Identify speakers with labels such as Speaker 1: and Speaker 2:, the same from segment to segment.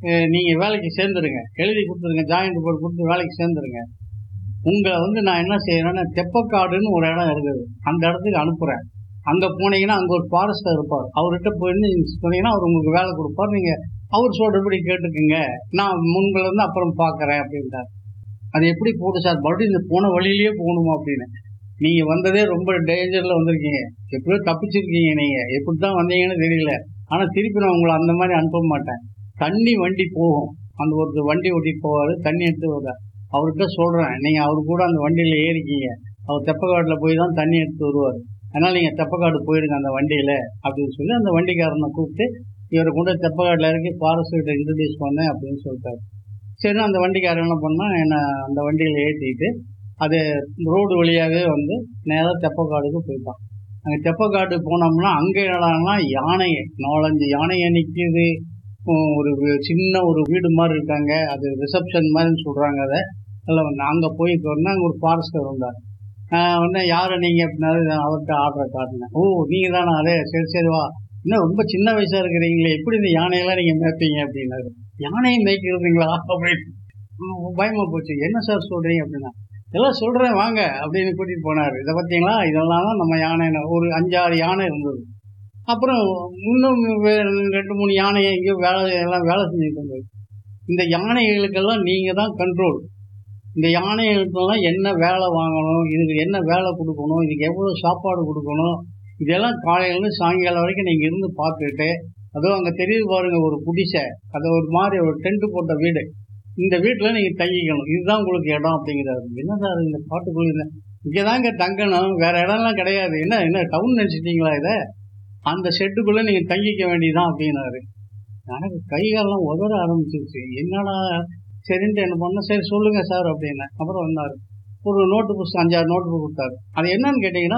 Speaker 1: அஹ், நீங்க வேலைக்கு சேர்ந்துருங்க எழுதி கொடுத்துருங்க ஜாயிண்ட் போர்டு கொடுத்து வேலைக்கு சேர்ந்துருங்க உங்களை வந்து நான் என்ன செய்யறேன்னா தெப்பக்காடுன்னு ஒரு இடம் இருக்குது அந்த இடத்துக்கு அனுப்புறேன் அங்க போனீங்கன்னா அங்க ஒரு ஃபாரஸ்டர் இருப்பார் அவர்கிட்ட போயிருந்து நீங்க சொன்னீங்கன்னா அவர் உங்களுக்கு வேலை கொடுப்பார் நீங்க அவர் சொல்றபடி கேட்டுக்குங்க நான் முன்கள இருந்து அப்புறம் பாக்குறேன் அப்படின்ட்டார் அது எப்படி போகுது சார் மறுபடியும் இந்த போன வழியிலேயே போகணுமா அப்படின்னு நீங்க வந்ததே ரொம்ப டேஞ்சர்ல வந்திருக்கீங்க எப்படியோ தப்பிச்சிருக்கீங்க நீங்க எப்படி தான் வந்தீங்கன்னு தெரியல ஆனா திருப்பி நான் உங்களை அந்த மாதிரி அனுப்ப மாட்டேன் தண்ணி வண்டி போகும் அந்த ஒருத்தர் வண்டி ஓட்டிட்டு போவாரு தண்ணி எடுத்து வருவார் அவர்கிட்ட சொல்றேன் நீங்க அவரு கூட அந்த வண்டியில ஏறிக்கீங்க அவர் தெப்பக்காட்டுல போய் தான் தண்ணி எடுத்து வருவார் அதனால நீங்க தெப்பக்காடு போயிடுங்க அந்த வண்டியில அப்படின்னு சொல்லி அந்த வண்டிக்காரனை கூப்பிட்டு இவரை கொண்டு தெப்பக்காட்டுல இறக்கி ஃபாரஸ்ட் கிட்ட இன்ட்ரடியூஸ் பண்ணேன் அப்படின்னு சொல்லிட்டாரு சரி அந்த வண்டிக்காரன் என்ன பண்ணா என்ன அந்த வண்டியில ஏற்றிட்டு அது ரோடு வழியாகவே வந்து நேராக தெப்பக்காடுக்கு போயிட்டான் அங்கே தெப்பக்காடு போனோம்னா அங்கே என்னடான்னா யானை நாலஞ்சு யானையை நிற்கிது ஒரு வி- சின்ன ஒரு வீடு மாதிரி இருக்காங்க அது ரிசப்ஷன் மாதிரின்னு சொல்றாங்க அதை அதில் வந்து அங்கே போய் சொன்னா அங்கே ஒரு ஃபாரஸ்டர் வந்தார் ஆஹ் உடனே யாரை நீங்க அப்படின்னாரு நான் அவர்கிட்ட ஆர்டரை காட்டினேன் ஓ நீங்க தானே அதே சரி சரி வா இன்னும் ரொம்ப சின்ன வயசா இருக்கிறீங்களே எப்படி இந்த யானையெல்லாம் நீங்க மேய்ப்பீங்க அப்படின்னாரு யானையை மேய்க்கிறதுங்களா அப்படின்னு உம் பயமா போச்சு என்ன சார் சொல்றீங்க அப்படின்னா எல்லாம் சொல்றேன் வாங்க அப்படின்னு கூட்டிட்டு போனாரு இதை பார்த்தீங்களா இதெல்லாம் தான் நம்ம யானை ஒரு அஞ்சாறு யானை இருந்தது அப்புறம் இன்னும் வே- ரெண்டு மூணு யானை எங்கேயோ வேலை எல்லாம் வேலை செஞ்சுட்டு இருந்தது இந்த யானைகளுக்கெல்லாம் நீங்க தான் கண்ட்ரோல் இந்த யானைகளுக்கெல்லாம் என்ன வேலை வாங்கணும் இதுக்கு என்ன வேலை கொடுக்கணும் இதுக்கு எவ்வளவு சாப்பாடு கொடுக்கணும் இதெல்லாம் காலையிலேருந்து சாயங்காலம் வரைக்கும் நீங்க இருந்து பார்த்துட்டு அதுவும் அங்க தெரியுது பாருங்க ஒரு குடிசை அது ஒரு மாதிரி ஒரு டென்ட் போட்ட வீடு இந்த வீட்டுல நீங்க தங்கிக்கணும் இதுதான் உங்களுக்கு இடம் அப்படிங்கிறாரு என்ன சார் இந்த பாட்டுக்குள்ள இங்கதாங்க தங்கணும் வேற இடம்லாம் கிடையாது என்ன என்ன டவுன் நினைச்சிட்டீங்களா இதை அந்த ஷெட்டுக்குள்ள நீங்க தங்கிக்க வேண்டியதுதான் அப்படின்னாரு எனக்கு கைகாலெல்லாம் உதற ஆரம்பிச்சிருச்சு என்னடா சரின்ட்டு என்ன பண்ண சரி சொல்லுங்க சார் அப்படின்னு அப்புறம் வந்தாரு ஒரு நோட்டு புஸ்தகம் அஞ்சாறு நோட்டு புக் கொடுத்தாரு அது என்னன்னு கேட்டீங்கன்னா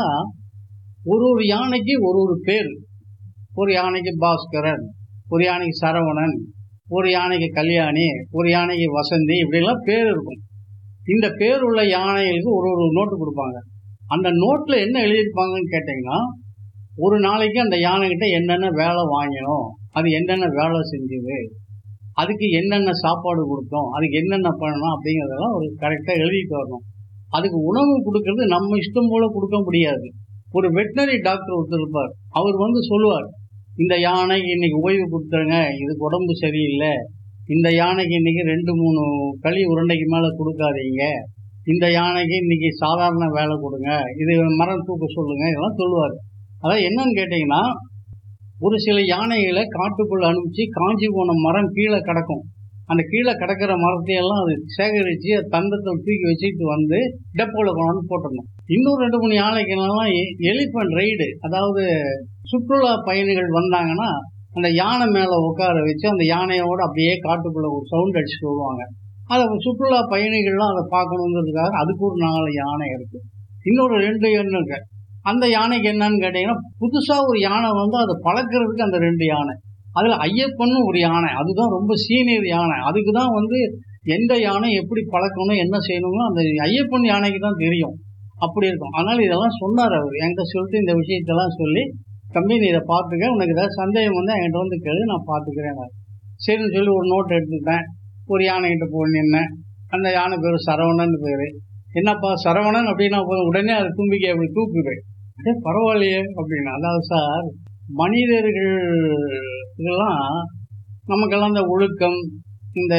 Speaker 1: ஒரு ஒரு யானைக்கு ஒரு ஒரு பேர் ஒரு யானைக்கு பாஸ்கரன் ஒரு யானைக்கு சரவணன் ஒரு யானைக்கு கல்யாணி ஒரு யானைக்கு வசந்தி இப்படிலாம் பேர் இருக்கும் இந்த பேர் உள்ள யானைகளுக்கு ஒரு ஒரு நோட்டு கொடுப்பாங்க அந்த நோட்ல என்ன எழுதியிருப்பாங்கன்னு கேட்டீங்கன்னா ஒரு நாளைக்கு அந்த யானைகிட்ட என்னென்ன வேலை வாங்கினோம் அது என்னென்ன வேலை செஞ்சுது அதுக்கு என்னென்ன சாப்பாடு கொடுத்தோம் அதுக்கு என்னென்ன பண்ணணும் அப்படிங்கிறதெல்லாம் ஒரு கரெக்டாக எழுதிட்டு வரணும் அதுக்கு உணவு கொடுக்கறது நம்ம இஷ்டம் போல கொடுக்க முடியாது ஒரு வெட்டினரி டாக்டர் ஒருத்தர் இருப்பார் அவர் வந்து சொல்லுவார் இந்த யானைக்கு இன்னைக்கு ஓய்வு கொடுத்துருங்க இதுக்கு உடம்பு சரியில்லை இந்த யானைக்கு இன்னைக்கு ரெண்டு மூணு களி உருண்டைக்கு மேல கொடுக்காதீங்க இந்த யானைக்கு இன்னைக்கு சாதாரண வேலை கொடுங்க இது மரம் தூக்க சொல்லுங்க இதெல்லாம் சொல்லுவார் அதான் என்னன்னு கேட்டீங்கன்னா ஒரு சில யானைகளை காட்டுக்குள்ள அனுப்பிச்சு காஞ்சி போன மரம் கீழே கிடக்கும் அந்த கீழே கிடக்கிற மரத்தையெல்லாம் அது சேகரிச்சு அது தந்தத்தை தூக்கி வச்சுட்டு வந்து டெப்போல கொண்டாந்து போட்டுடணும் இன்னும் ரெண்டு மூணு யானைக்கெல்லாம் எலிஃபண்ட் ரைடு அதாவது சுற்றுலா பயணிகள் வந்தாங்கன்னா அந்த யானை மேல உட்கார வச்சு அந்த யானையோட அப்படியே காட்டுக்குள்ள ஒரு சவுண்ட் அடிச்சுட்டு வருவாங்க அதை சுற்றுலா பயணிகள்லாம் அதை பார்க்கணுங்கிறதுக்காக அதுக்கு ஒரு நாலு யானை இருக்கு இன்னொரு ரெண்டு எண்ணம் இருக்கு அந்த யானைக்கு என்னன்னு கேட்டீங்கன்னா புதுசா ஒரு யானை வந்து அதை பழக்கிறதுக்கு அந்த ரெண்டு யானை அதுல ஐயப்பன்னு ஒரு யானை அதுதான் ரொம்ப சீனியர் யானை அதுக்கு தான் வந்து எந்த யானை எப்படி பழக்கணும் என்ன செய்யணும்னு அந்த ஐயப்பன் யானைக்கு தான் தெரியும் அப்படி இருக்கும் அதனால இதெல்லாம் சொன்னார் அவர் என்கிட்ட சொல்லிட்டு இந்த விஷயத்தெல்லாம் சொல்லி தம்பி நீ இதை பார்த்துக்க உனக்கு ஏதாவது சந்தேகம் வந்து என்கிட்ட வந்து கேளு நான் பார்த்துக்கிறேன் சரின்னு சொல்லி ஒரு நோட் எடுத்துக்கிட்டேன் ஒரு யானைகிட்ட போய் நின்னேன் அந்த யானை பேர் சரவணன் பேரு என்னப்பா சரவணன் அப்படின்னா போதும் உடனே அது தும்பிக்கை அப்படி தூக்குது அதே பரவாயில்லையே அப்படின்னா அதாவது சார் மனிதர்கள் இதெல்லாம் நமக்கெல்லாம் இந்த ஒழுக்கம் இந்த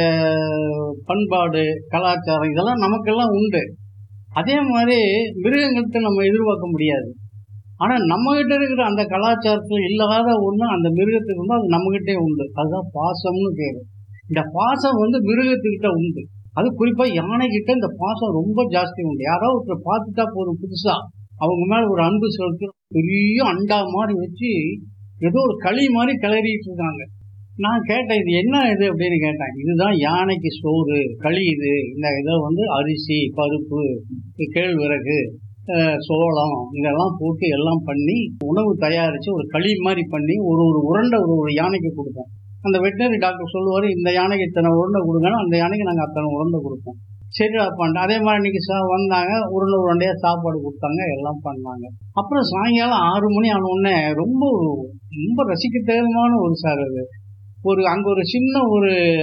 Speaker 1: பண்பாடு கலாச்சாரம் இதெல்லாம் நமக்கெல்லாம் உண்டு அதே மாதிரி மிருகங்கள்கிட்ட நம்ம எதிர்பார்க்க முடியாது ஆனா நம்ம கிட்ட இருக்கிற அந்த கலாச்சாரத்துல இல்லாத ஒண்ணு அந்த மிருகத்துக்கு வந்து அது நம்ம கிட்டே உண்டு அதுதான் பாசம்னு பேரு இந்த பாசம் வந்து மிருகத்துக்கிட்ட உண்டு அது குறிப்பா யானை கிட்ட இந்த பாசம் ரொம்ப ஜாஸ்தி உண்டு யாராவது ஒருத்தர் பார்த்துட்டா போதும் புதுசா அவங்க மேல ஒரு அன்பு செலுத்தி பெரிய அண்டா மாதிரி வச்சு ஏதோ ஒரு களி மாதிரி கிளறிட்டு இருக்காங்க நான் கேட்டேன் இது என்ன இது அப்படின்னு கேட்டேன் இதுதான் யானைக்கு சோறு களி இது இந்த இதை வந்து அரிசி பருப்பு கேழ்விறகு அஹ், சோளம் இதெல்லாம் போட்டு எல்லாம் பண்ணி உணவு தயாரிச்சு ஒரு களி மாதிரி பண்ணி ஒரு ஒரு உருண்டை ஒரு ஒரு யானைக்கு கொடுப்போம் அந்த வெட்டினரி டாக்டர் சொல்லுவாரு இந்த யானைக்கு இத்தனை உருண்டை கொடுங்கன்னா அந்த யானைக்கு நாங்கள் அத்தனை உருண்டை கொடுப்போம் சரி அப்பான்ட்டு அதே மாதிரி இன்னைக்கு சா- வந்தாங்க உருண்டை உருண்டையா சாப்பாடு கொடுத்தாங்க எல்லாம் பண்ணாங்க அப்புறம் சாயங்காலம் ஆறு மணி ஆன உடனே ரொம்ப ரொம்ப ரசிக்கத்தேகமான ஒரு சார் அது ஒரு அங்க ஒரு சின்ன ஒரு